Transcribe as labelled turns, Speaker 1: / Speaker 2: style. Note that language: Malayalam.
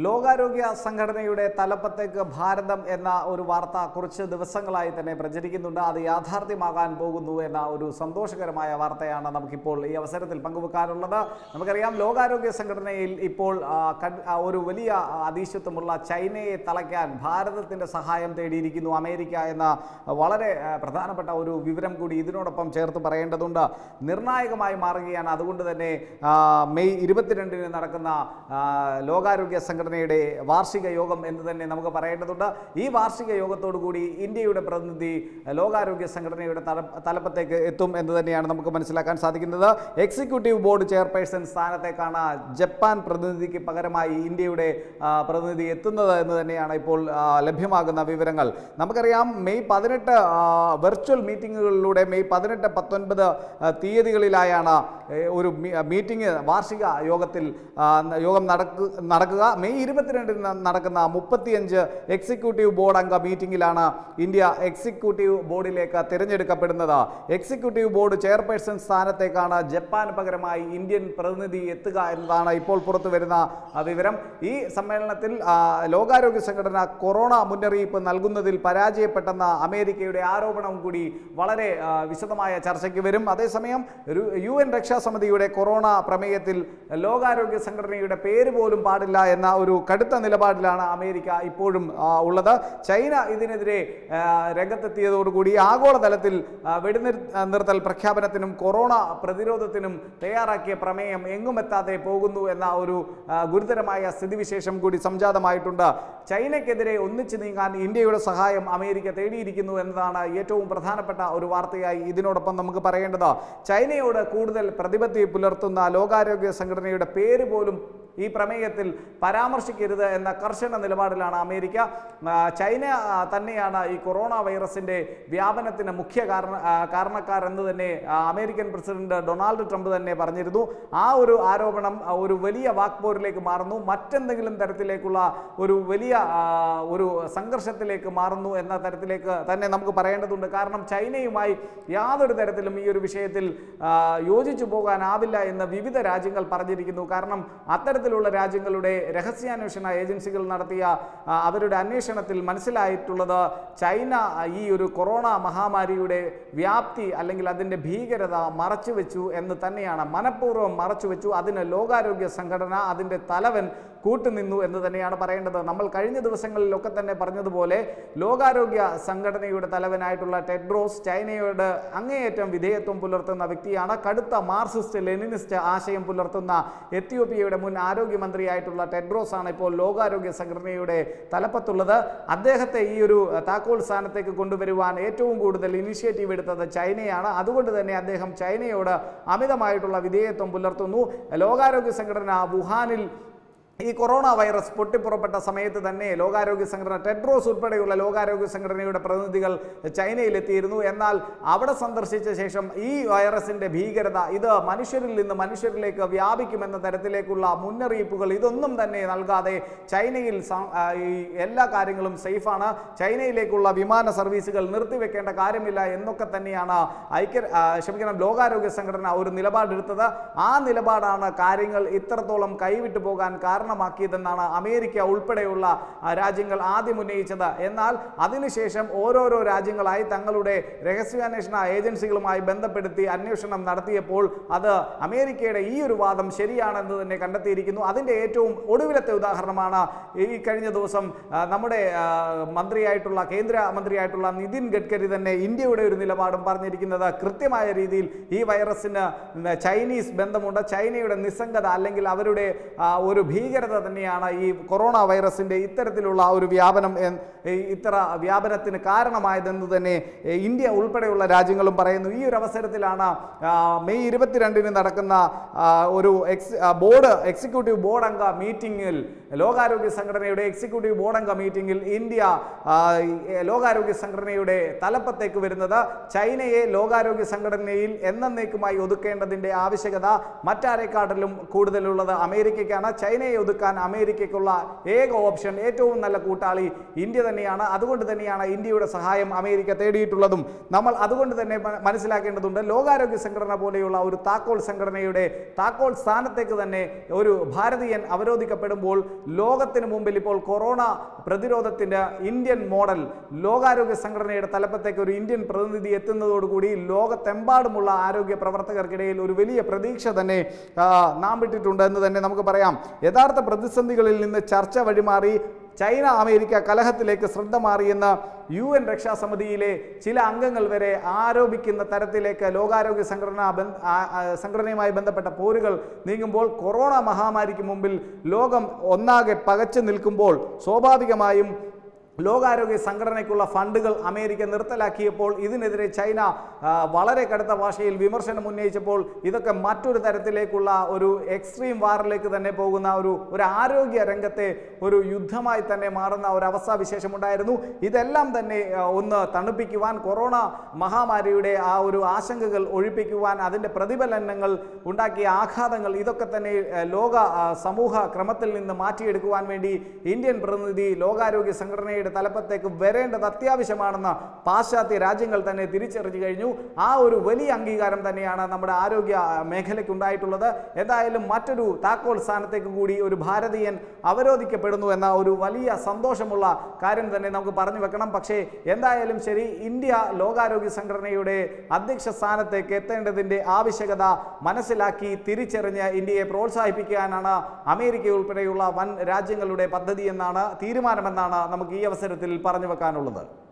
Speaker 1: ലോകാരോഗ്യ സംഘടനയുടെ തലപ്പത്തേക്ക് ഭാരതം എന്ന ഒരു വാർത്ത കുറച്ച് ദിവസങ്ങളായി തന്നെ പ്രചരിക്കുന്നുണ്ട് അത് യാഥാർത്ഥ്യമാകാൻ പോകുന്നു എന്ന ഒരു സന്തോഷകരമായ വാർത്തയാണ് നമുക്കിപ്പോൾ ഈ അവസരത്തിൽ പങ്കുവെക്കാനുള്ളത് നമുക്കറിയാം ലോകാരോഗ്യ സംഘടനയിൽ ഇപ്പോൾ ആ, കൺ- ആ, ഒരു വലിയ ആ, അതീശത്വമുള്ള ചൈനയെ തളയ്ക്കാൻ ഭാരതത്തിൻ്റെ സഹായം തേടിയിരിക്കുന്നു അമേരിക്ക എന്ന വളരെ ആ, പ്രധാനപ്പെട്ട ഒരു വിവരം കൂടി ഇതിനോടൊപ്പം ചേർത്ത് പറയേണ്ടതുണ്ട് നിർണായകമായി മാറുകയാണ് അതുകൊണ്ട് തന്നെ ആ, മെയ് ഇരുപത്തിരണ്ടിന് നടക്കുന്ന ആ, ലോകാരോഗ്യ സംഘടനയുടെ വാർഷിക യോഗം എന്ന് തന്നെ നമുക്ക് പറയേണ്ടതുണ്ട് ഈ വാർഷിക യോഗത്തോടു കൂടി ഇന്ത്യയുടെ പ്രതിനിധി ലോകാരോഗ്യ സംഘടനയുടെ തല തലപ്പത്തേക്ക് എത്തും എന്ന് തന്നെയാണ് നമുക്ക് മനസ്സിലാക്കാൻ സാധിക്കുന്നത് എക്സിക്യൂട്ടീവ് ബോർഡ് ചെയർപേഴ്സൺ സ്ഥാനത്തേക്കാണ് ജപ്പാൻ പ്രതിനിധിക്ക് പകരമായി ഇന്ത്യയുടെ ആ, പ്രതിനിധി എത്തുന്നത് എന്ന് തന്നെയാണ് ഇപ്പോൾ ആ, ലഭ്യമാകുന്ന വിവരങ്ങൾ നമുക്കറിയാം മെയ് പതിനെട്ട് വെർച്വൽ മീറ്റിങ്ങുകളിലൂടെ മെയ് പതിനെട്ട് പത്തൊൻപത് ആ, തീയതികളിലായാണ് ഏ, ഒരു മീ- മീറ്റിംഗ് വാർഷിക യോഗത്തിൽ ആ, യോഗം നടക്കു നടക്കുക മെയ് ഇരുപത്തിരണ്ടിന് ന- നടക്കുന്ന മുപ്പത്തിയഞ്ച് എക്സിക്യൂട്ടീവ് ബോർഡ് അംഗ മീറ്റിംഗിലാണ് ഇന്ത്യ എക്സിക്യൂട്ടീവ് ബോർഡിലേക്ക് തിരഞ്ഞെടുക്കപ്പെടുന്നത് എക്സിക്യൂട്ടീവ് ബോർഡ് ചെയർപേഴ്സൺ സ്ഥാനത്തേക്കാണ് ജപ്പാൻ പകരമായി ഇന്ത്യൻ പ്രതിനിധി എത്തുക എന്നതാണ് ഇപ്പോൾ പുറത്തു വരുന്ന ആ, വിവരം ഈ സമ്മേളനത്തിൽ ആ, ലോകാരോഗ്യ സംഘടന കൊറോണ മുന്നറിയിപ്പ് നൽകുന്നതിൽ പരാജയപ്പെട്ടെന്ന അമേരിക്കയുടെ ആരോപണം കൂടി വളരെ ആ, വിശദമായ ചർച്ചയ്ക്ക് വരും അതേസമയം ഒരു- യു എൻ രക്ഷാസമിതിയുടെ കൊറോണ പ്രമേയത്തിൽ ലോകാരോഗ്യ സംഘടനയുടെ പേര് പോലും പാടില്ല എന്ന ഒരു കടുത്ത നിലപാടിലാണ് അമേരിക്ക ഇപ്പോഴും ആ, ഉള്ളത് ചൈന ഇതിനെതിരെ ആ, രംഗത്തെത്തിയതോടുകൂടി ആഗോളതലത്തിൽ ആ, വെടിനിർ ആ, നിർത്തൽ പ്രഖ്യാപനത്തിനും കൊറോണ പ്രതിരോധത്തിനും തയ്യാറാക്കിയ പ്രമേയം എങ്ങുമെത്താതെ പോകുന്നു എന്ന ഒരു ആ, ഗുരുതരമായ സ്ഥിതിവിശേഷം കൂടി സംജാതമായിട്ടുണ്ട് ചൈനയ്ക്കെതിരെ ഒന്നിച്ചു നീങ്ങാൻ ഇന്ത്യയുടെ സഹായം അമേരിക്ക തേടിയിരിക്കുന്നു എന്നതാണ് ഏറ്റവും പ്രധാനപ്പെട്ട ഒരു വാർത്തയായി ഇതിനോടൊപ്പം നമുക്ക് പറയേണ്ടത് ചൈനയോട് കൂടുതൽ പ്രതിപത്തി പുലർത്തുന്ന ലോകാരോഗ്യ സംഘടനയുടെ പേര് പോലും ഈ പ്രമേയത്തിൽ പരാമർശിക്കരുത് എന്ന കർശന നിലപാടിലാണ് അമേരിക്ക ആ, ചൈന ആ, തന്നെയാണ് ഈ കൊറോണ വൈറസിന്റെ വ്യാപനത്തിന് മുഖ്യ കാരണ ആ, കാരണക്കാർ എന്ന് തന്നെ ആ, അമേരിക്കൻ പ്രസിഡന്റ് ഡൊണാൾഡ് ട്രംപ് തന്നെ പറഞ്ഞിരുന്നു ആ ഒരു ആരോപണം ആ, ഒരു വലിയ വാക്പോരിലേക്ക് മാറുന്നു മറ്റെന്തെങ്കിലും തരത്തിലേക്കുള്ള ഒരു വലിയ ആ, ഒരു സംഘർഷത്തിലേക്ക് മാറുന്നു എന്ന തരത്തിലേക്ക് തന്നെ നമുക്ക് പറയേണ്ടതുണ്ട് കാരണം ചൈനയുമായി യാതൊരു തരത്തിലും ഈ ഒരു വിഷയത്തിൽ ആ, യോജിച്ചു പോകാനാവില്ല എന്ന് വിവിധ രാജ്യങ്ങൾ പറഞ്ഞിരിക്കുന്നു കാരണം അത്തരത്തിലുള്ള രാജ്യങ്ങളുടെ രഹസ്യാന്വേഷണ ഏജൻസികൾ നടത്തിയ ആ, അവരുടെ അന്വേഷണത്തിൽ മനസ്സിലായിട്ടുള്ളത് ചൈന ഈ ഒരു കൊറോണ മഹാമാരിയുടെ വ്യാപ്തി അല്ലെങ്കിൽ അതിൻ്റെ ഭീകരത മറച്ചുവെച്ചു എന്ന് തന്നെയാണ് മനഃപൂർവ്വം മറച്ചുവെച്ചു അതിന് ലോകാരോഗ്യ സംഘടന അതിൻ്റെ തലവൻ കൂട്ടുനിന്നു എന്ന് തന്നെയാണ് പറയേണ്ടത് നമ്മൾ കഴിഞ്ഞ ദിവസങ്ങളിലൊക്കെ തന്നെ പറഞ്ഞതുപോലെ ലോകാരോഗ്യ സംഘടനയുടെ തലവനായിട്ടുള്ള ടെഡ്രോസ് ചൈനയോട് അങ്ങേയറ്റം വിധേയത്വം പുലർത്തുന്ന വ്യക്തിയാണ് കടുത്ത മാർക്സിസ്റ്റ് ലെനിനിസ്റ്റ് ആശയം പുലർത്തുന്ന എത്യോപ്യയുടെ മുൻ ആരോഗ്യമന്ത്രിയായിട്ടുള്ള ടെഡ്രോസ് ആണ് ഇപ്പോൾ ലോകാരോഗ്യ സംഘടനയുടെ തലപ്പത്തുള്ളത് അദ്ദേഹത്തെ ഈ ഒരു താക്കോൽ സ്ഥാനത്തേക്ക് കൊണ്ടുവരുവാൻ ഏറ്റവും കൂടുതൽ ഇനിഷ്യേറ്റീവ് എടുത്തത് ചൈനയാണ് അതുകൊണ്ട് തന്നെ അദ്ദേഹം ചൈനയോട് അമിതമായിട്ടുള്ള വിധേയത്വം പുലർത്തുന്നു ലോകാരോഗ്യ സംഘടന വുഹാനിൽ ഈ കൊറോണ വൈറസ് പൊട്ടിപ്പുറപ്പെട്ട സമയത്ത് തന്നെ ലോകാരോഗ്യ സംഘടന ടെഡ്രോസ് ഉൾപ്പെടെയുള്ള ലോകാരോഗ്യ സംഘടനയുടെ പ്രതിനിധികൾ ചൈനയിലെത്തിയിരുന്നു എന്നാൽ അവിടെ സന്ദർശിച്ച ശേഷം ഈ വൈറസിന്റെ ഭീകരത ഇത് മനുഷ്യരിൽ നിന്ന് മനുഷ്യരിലേക്ക് വ്യാപിക്കുമെന്ന തരത്തിലേക്കുള്ള മുന്നറിയിപ്പുകൾ ഇതൊന്നും തന്നെ നൽകാതെ ചൈനയിൽ സ- ആ, ഈ എല്ലാ കാര്യങ്ങളും സേഫാണ് ചൈനയിലേക്കുള്ള വിമാന സർവീസുകൾ നിർത്തിവെക്കേണ്ട കാര്യമില്ല എന്നൊക്കെ തന്നെയാണ് ഐക്യ ആ, ക്ഷമിക്കണം ലോകാരോഗ്യ സംഘടന ഒരു നിലപാടെടുത്തത് ആ നിലപാടാണ് കാര്യങ്ങൾ ഇത്രത്തോളം കൈവിട്ടു പോകാൻ കാരണമാക്കിയതെന്നാണ് അമേരിക്ക ഉൾപ്പെടെയുള്ള ആ, രാജ്യങ്ങൾ ആദ്യം ഉന്നയിച്ചത് എന്നാൽ അതിനുശേഷം ഓരോരോ രാജ്യങ്ങളായി തങ്ങളുടെ രഹസ്യാന്വേഷണ ഏജൻസികളുമായി ബന്ധപ്പെടുത്തി അന്വേഷണം നടത്തിയപ്പോൾ അത് അമേരിക്കയുടെ ഈ ഒരു വാദം ശരിയാണെന്ന് തന്നെ കണ്ടെത്തിയിരിക്കുന്നു അതിൻ്റെ ഏറ്റവും ഒടുവിലത്തെ ഉദാഹരണമാണ് ഈ കഴിഞ്ഞ ദിവസം ആ, നമ്മുടെ ആ, മന്ത്രിയായിട്ടുള്ള കേന്ദ്ര മന്ത്രിയായിട്ടുള്ള നിതിൻ ഗഡ്കരി തന്നെ ഇന്ത്യയുടെ ഒരു നിലപാടും പറഞ്ഞിരിക്കുന്നത് കൃത്യമായ രീതിയിൽ ഈ വൈറസിന് ചൈനീസ് ബന്ധമുണ്ട് ചൈനയുടെ നിസ്സംഗത അല്ലെങ്കിൽ അവരുടെ ആ, ഒരു ഭീകരത തന്നെയാണ് ഈ കൊറോണ വൈറസിന്റെ ഇത്തരത്തിലുള്ള ഒരു വ്യാപനം എൻ- ഈ ഇത്ര വ്യാപനത്തിന് കാരണമായതെന്ന് തന്നെ ഏ, ഇന്ത്യ ഉൾപ്പെടെയുള്ള രാജ്യങ്ങളും പറയുന്നു ഈ ഒരു അവസരത്തിലാണ് ആ, മെയ് ഇരുപത്തിരണ്ടിന് നടക്കുന്ന ആ, ഒരു എക്സ് ആ, ബോർഡ് എക്സിക്യൂട്ടീവ് ബോർഡ് അംഗ മീറ്റിംഗിൽ ലോകാരോഗ്യ സംഘടനയുടെ എക്സിക്യൂട്ടീവ് ബോർഡ് അംഗ മീറ്റിംഗിൽ ഇന്ത്യ ആ, ഈ, ഏ, ലോകാരോഗ്യ സംഘടനയുടെ തലപ്പത്തേക്ക് വരുന്നത് ചൈനയെ ലോകാരോഗ്യ സംഘടനയിൽ എന്നേക്കുമായി ഒതുക്കേണ്ടതിന്റെ ആവശ്യകത മറ്റാരെക്കാട്ടിലും കൂടുതലുള്ളത് അമേരിക്കയ്ക്കാണ് ചൈനയെ ഒതുക്കാൻ അമേരിക്കയ്ക്കുള്ള ഏക ഓപ്ഷൻ ഏറ്റവും നല്ല കൂട്ടാളി ഇന്ത്യ തന്നെയാണ് അതുകൊണ്ട് തന്നെയാണ് ഇന്ത്യയുടെ സഹായം അമേരിക്ക തേടിയിട്ടുള്ളതും നമ്മൾ അതുകൊണ്ട് തന്നെ മ- മനസ്സിലാക്കേണ്ടതുണ്ട് ലോകാരോഗ്യ സംഘടന പോലെയുള്ള ഒരു താക്കോൽ സംഘടനയുടെ താക്കോൽ സ്ഥാനത്തേക്ക് തന്നെ ഒരു ഭാരതീയൻ അവരോധിക്കപ്പെടുമ്പോൾ ലോകത്തിന് മുമ്പിൽ ഇപ്പോൾ കൊറോണ പ്രതിരോധത്തിന്റെ ഇന്ത്യൻ മോഡൽ ലോകാരോഗ്യ സംഘടനയുടെ തലപ്പത്തേക്ക് ഒരു ഇന്ത്യൻ പ്രതിനിധി എത്തുന്നതോടുകൂടി ലോകത്തെമ്പാടുമുള്ള ആരോഗ്യ പ്രവർത്തകർക്കിടയിൽ ഒരു വലിയ പ്രതീക്ഷ തന്നെ ആ, നാം വിട്ടിട്ടുണ്ട് എന്ന് തന്നെ നമുക്ക് പറയാം യഥാർത്ഥ പ്രതിസന്ധികളിൽ നിന്ന് ചർച്ച വഴിമാറി ചൈന അമേരിക്ക കലഹത്തിലേക്ക് ശ്രദ്ധ മാറിയെന്ന് യു എൻ രക്ഷാസമിതിയിലെ ചില അംഗങ്ങൾ വരെ ആരോപിക്കുന്ന തരത്തിലേക്ക് ലോകാരോഗ്യ സംഘടന ബന്ധ- ആ- ആ സംഘടനയുമായി ബന്ധപ്പെട്ട പോരുകൾ നീങ്ങുമ്പോൾ കൊറോണ മഹാമാരിക്ക് മുമ്പിൽ ലോകം ഒന്നാകെ പകച്ചു നിൽക്കുമ്പോൾ സ്വാഭാവികമായും ലോകാരോഗ്യ സംഘടനയ്ക്കുള്ള ഫണ്ടുകൾ അമേരിക്ക നിർത്തലാക്കിയപ്പോൾ ഇതിനെതിരെ ചൈന ആ, വളരെ കടുത്ത ഭാഷയിൽ വിമർശനം ഉന്നയിച്ചപ്പോൾ ഇതൊക്കെ മറ്റൊരു തരത്തിലേക്കുള്ള ഒരു എക്സ്ട്രീം വാറിലേക്ക് തന്നെ പോകുന്ന ഒരു ഒരു ആരോഗ്യ രംഗത്തെ ഒരു യുദ്ധമായി തന്നെ മാറുന്ന ഒരു അവസ്ഥാവിശേഷം ഉണ്ടായിരുന്നു ഇതെല്ലാം തന്നെ ആ, ഒന്ന് തണുപ്പിക്കുവാൻ കൊറോണ മഹാമാരിയുടെ ആ ഒരു ആശങ്കകൾ ഒഴിപ്പിക്കുവാൻ അതിൻ്റെ പ്രതിഫലനങ്ങൾ ഉണ്ടാക്കിയ ആഘാതങ്ങൾ ഇതൊക്കെ തന്നെ ആ, ലോക ആ, സമൂഹ ക്രമത്തിൽ നിന്ന് മാറ്റിയെടുക്കുവാൻ വേണ്ടി ഇന്ത്യൻ പ്രതിനിധി ലോകാരോഗ്യ സംഘടനയുടെ തലപ്പത്തേക്ക് വരേണ്ടത് അത്യാവശ്യമാണെന്ന് പാശ്ചാത്യ രാജ്യങ്ങൾ തന്നെ തിരിച്ചറിഞ്ഞു കഴിഞ്ഞു ആ ഒരു വലിയ അംഗീകാരം തന്നെയാണ് നമ്മുടെ ആരോഗ്യ മേഖലയ്ക്ക് ഉണ്ടായിട്ടുള്ളത് എന്തായാലും മറ്റൊരു താക്കോൽ സ്ഥാനത്തേക്ക് കൂടി ഒരു ഭാരതീയൻ അവരോധിക്കപ്പെടുന്നു എന്ന ഒരു വലിയ സന്തോഷമുള്ള കാര്യം തന്നെ നമുക്ക് പറഞ്ഞു വെക്കണം പക്ഷേ എന്തായാലും ശരി ഇന്ത്യ ലോകാരോഗ്യ സംഘടനയുടെ അധ്യക്ഷ സ്ഥാനത്തേക്ക് എത്തേണ്ടതിൻ്റെ ആവശ്യകത മനസ്സിലാക്കി തിരിച്ചറിഞ്ഞ് ഇന്ത്യയെ പ്രോത്സാഹിപ്പിക്കാനാണ് അമേരിക്ക ഉൾപ്പെടെയുള്ള വൻ രാജ്യങ്ങളുടെ പദ്ധതി എന്നാണ് തീരുമാനമെന്നാണ് നമുക്ക് ഈ അവസരത്തിൽ പറഞ്ഞു വെക്കാനുള്ളത്